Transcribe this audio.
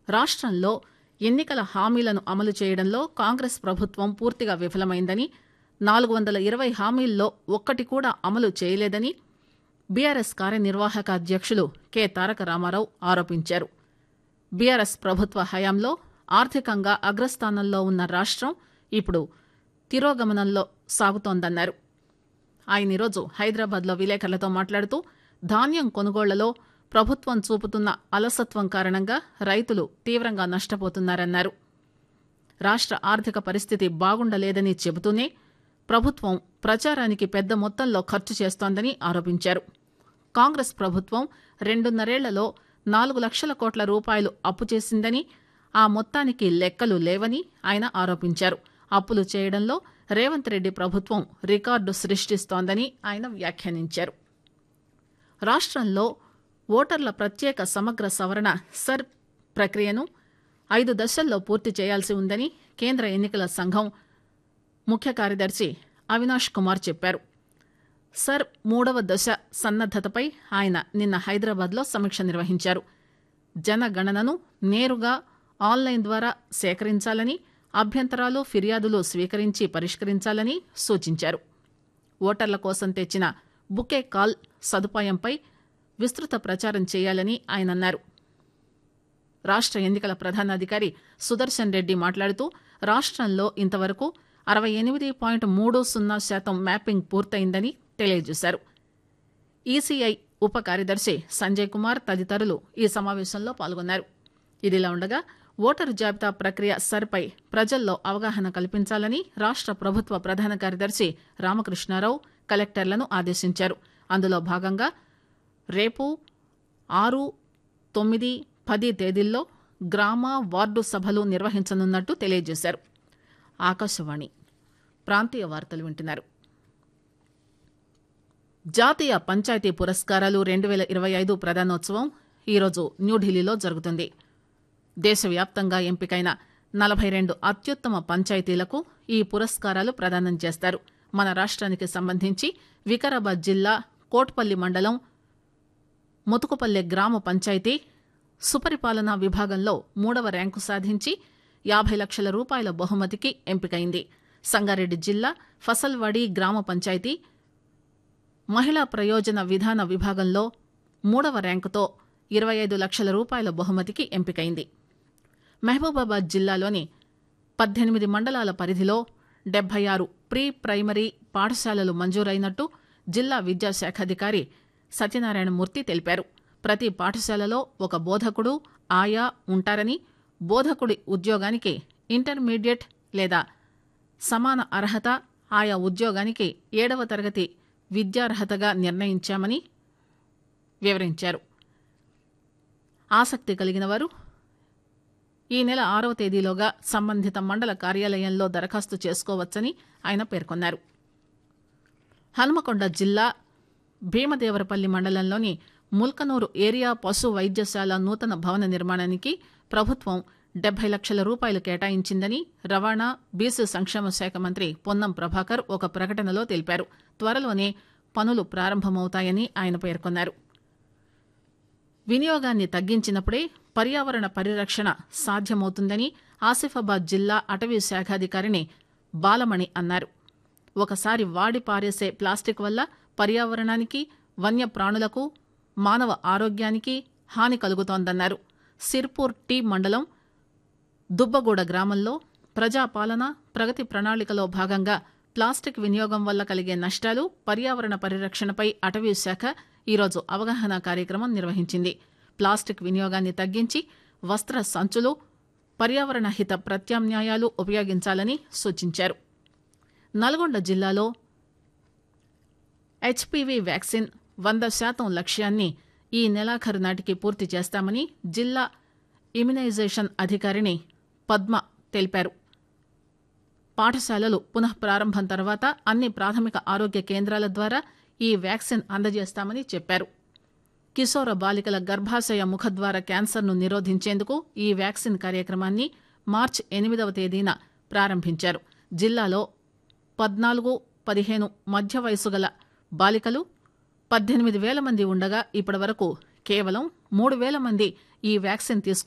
రాష్టంలో ఎన్నికల హామీలను అమలు చేయడంలో కాంగ్రెస్ ప్రభుత్వం పూర్తిగా విఫలమైందని నాలుగు వందల ఇరవై హామీల్లో ఒక్కటి కూడా అమలు చేయలేదని బీఆర్ఎస్ కార్యనిర్వాహక అధ్యక్షులు కె తారక రామారావు ఆరోపించారు బీఆర్ఎస్ ప్రభుత్వ హయాంలో ఆర్థికంగా అగ్రస్థానంలో ఉన్న రాష్టం ఇప్పుడు తిరోగమనంలో సాగుతోందన్నారు ఆయన ఈరోజు హైదరాబాద్లో విలేకరులతో మాట్లాడుతూ ధాన్యం కొనుగోళ్లలో ప్రభుత్వం చూపుతున్న అలసత్వం కారణంగా రైతులు తీవ్రంగా నష్టపోతున్నారన్నారు రాష్ట్ర ఆర్థిక పరిస్థితి బాగుండలేదని చెబుతూనే ప్రభుత్వం ప్రచారానికి పెద్ద మొత్తంలో ఖర్చు చేస్తోందని ఆరోపించారు కాంగ్రెస్ ప్రభుత్వం రెండున్నరేళ్లలో నాలుగు లక్షల కోట్ల రూపాయలు అప్పు చేసిందని ఆ మొత్తానికి లెక్కలు లేవని ఆయన ఆరోపించారు అప్పులు చేయడంలో రేవంత్ రెడ్డి ప్రభుత్వం రికార్డు సృష్టిస్తోందని ఆయన వ్యాఖ్యానించారు రాష్ట్రంలో ఓటర్ల ప్రత్యేక సమగ్ర సవరణ సర్ ప్రక్రియను ఐదు దశల్లో పూర్తి చేయాల్సి ఉందని కేంద్ర ఎన్నికల సంఘం ముఖ్య కార్యదర్శి అవినాష్ కుమార్ చెప్పారు సర్ మూడవ దశ సన్నద్దతపై ఆయన నిన్న హైదరాబాద్లో సమీక్ష నిర్వహించారు జనగణనను నేరుగా ఆన్లైన్ ద్వారా సేకరించాలని అభ్యంతరాలు ఫిర్యాదులు స్వీకరించి పరిష్కరించాలని సూచించారు ఓటర్ల కోసం తెచ్చిన బుకే కాల్ సదుపాయంపై విస్తృత ప్రచారం చేయాలని ఆయన అన్నారు రాష్ట్ర ఎన్నికల ప్రధానాధికారి సుదర్శన్ రెడ్డి మాట్లాడుతూ రాష్ట్రంలో ఇంతవరకు అరవై ఎనిమిది పాయింట్ మూడు సున్నా శాతం మ్యాపింగ్ పూర్తయిందని తెలియజేశారు ఈసీఐ ఉప కార్యదర్శి సంజయ్ కుమార్ తదితరులు ఈ సమావేశంలో పాల్గొన్నారు ఇదిలా ఉండగా ఓటరు జాబితా ప్రక్రియ సర్పై ప్రజల్లో అవగాహన కల్పించాలని రాష్ట్ర ప్రభుత్వ ప్రధాన కార్యదర్శి రామకృష్ణారావు కలెక్టర్లను ఆదేశించారు అందులో భాగంగా రేపు ఆరు తొమ్మిది పది తేదీల్లో గ్రామ వార్డు సభలు నిర్వహించనున్నట్టు తెలియజేశారు ఆకాశవాణి ప్రాంతీయ వార్తలు వింటున్నారు జాతీయ పంచాయతీ పురస్కారాలు రెండు వేల ఇరవై ఐదు ప్రధానోత్సవం ఈరోజు న్యూఢిల్లీలో జరుగుతుంది దేశవ్యాప్తంగా ఎంపికైన నలభై రెండు అత్యుత్తమ పంచాయతీలకు ఈ పురస్కారాలు ప్రదానం చేస్తారు మన రాష్ట్రానికి సంబంధించి వికారాబాద్ జిల్లా కోట్పల్లి మండలం ముతుకుపల్లె గ్రామ పంచాయతీ సుపరిపాలనా విభాగంలో మూడవ ర్యాంకు సాధించి యాభై లక్షల రూపాయల బహుమతికి ఎంపికైంది సంగారెడ్డి జిల్లా ఫసల్వాడి గ్రామ పంచాయతీ మహిళా ప్రయోజన విధాన విభాగంలో మూడవ ర్యాంకుతో ఇరవై ఐదు లక్షల రూపాయల బహుమతికి ఎంపికైంది మహబూబాబాద్ జిల్లాలోని పద్దెనిమిది మండలాల పరిధిలో డెబ్బై ఆరు ప్రీ ప్రైమరీ పాఠశాలలు మంజూరైనట్టు జిల్లా విద్యాశాఖాధికారి సత్యనారాయణమూర్తి తెలిపారు ప్రతి పాఠశాలలో ఒక బోధకుడు ఆయా ఉంటారని బోధకుడి ఉద్యోగానికి ఇంటర్మీడియట్ లేదా సమాన అర్హత ఆయా ఉద్యోగానికి ఏడవ తరగతి విద్యార్హతగా నిర్ణయించామని వివరించారు ఆసక్తి కలిగిన వారు ఈ నెల ఆరవ తేదీలోగా సంబంధిత మండల కార్యాలయంలో దరఖాస్తు చేసుకోవచ్చని ఆయన పేర్కొన్నారు హనుమకొండ జిల్లా భీమదేవరపల్లి మండలంలోని ముల్కనూరు ఏరియా పశు వైద్యశాల నూతన భవన నిర్మాణానికి ప్రభుత్వం డెబ్బై లక్షల రూపాయలు కేటాయించిందని రవాణా బీసీ సంక్షేమ శాఖ మంత్రి పొన్నం ప్రభాకర్ ఒక ప్రకటనలో తెలిపారు త్వరలోనే పనులు ప్రారంభమవుతాయని ఆయన పేర్కొన్నారు వినియోగాన్ని తగ్గించినప్పుడే పర్యావరణ పరిరక్షణ సాధ్యమవుతుందని ఆసిఫాబాద్ జిల్లా అటవీ శాఖాధికారిని బాలమణి అన్నారు ఒకసారి వాడి పారేసే ప్లాస్టిక్ వల్ల పర్యావరణానికి వన్యప్రాణులకు మానవ ఆరోగ్యానికి హాని కలుగుతోందన్నారు సిర్పూర్ టీ మండలం దుబ్బగూడ గ్రామంలో ప్రజాపాలన ప్రగతి ప్రణాళికలో భాగంగా ప్లాస్టిక్ వినియోగం వల్ల కలిగే నష్టాలు పర్యావరణ పరిరక్షణపై అటవీ శాఖ ఈరోజు అవగాహన కార్యక్రమం నిర్వహించింది ప్లాస్టిక్ వినియోగాన్ని తగ్గించి వస్త్ర సంచులు పర్యావరణ హిత ప్రత్యామ్నాయాలు ఉపయోగించాలని సూచించారు నల్గొండ జిల్లాలో హెచ్పివి వ్యాక్సిన్ వంద శాతం లక్ష్యాన్ని ఈ నెలాఖరు నాటికి పూర్తి చేస్తామని జిల్లా ఇమ్యునైజేషన్ అధికారిని పద్మ తెలిపారు పాఠశాలలు పునః ప్రారంభం తర్వాత అన్ని ప్రాథమిక ఆరోగ్య కేంద్రాల ద్వారా ఈ వ్యాక్సిన్ అందజేస్తామని చెప్పారు కిశోర బాలికల గర్భాశయ ముఖద్వార క్యాన్సర్ను నిరోధించేందుకు ఈ వ్యాక్సిన్ కార్యక్రమాన్ని మార్చి ఎనిమిదవ తేదీన ప్రారంభించారు జిల్లాలో పద్నాలుగు పదిహేను మధ్య వయసు గల బాలికలు పద్దెనిమిది వేల మంది ఉండగా ఇప్పటి వరకు కేవలం మూడు వేల మంది ఈ వ్యాక్సిన్ తీసుకు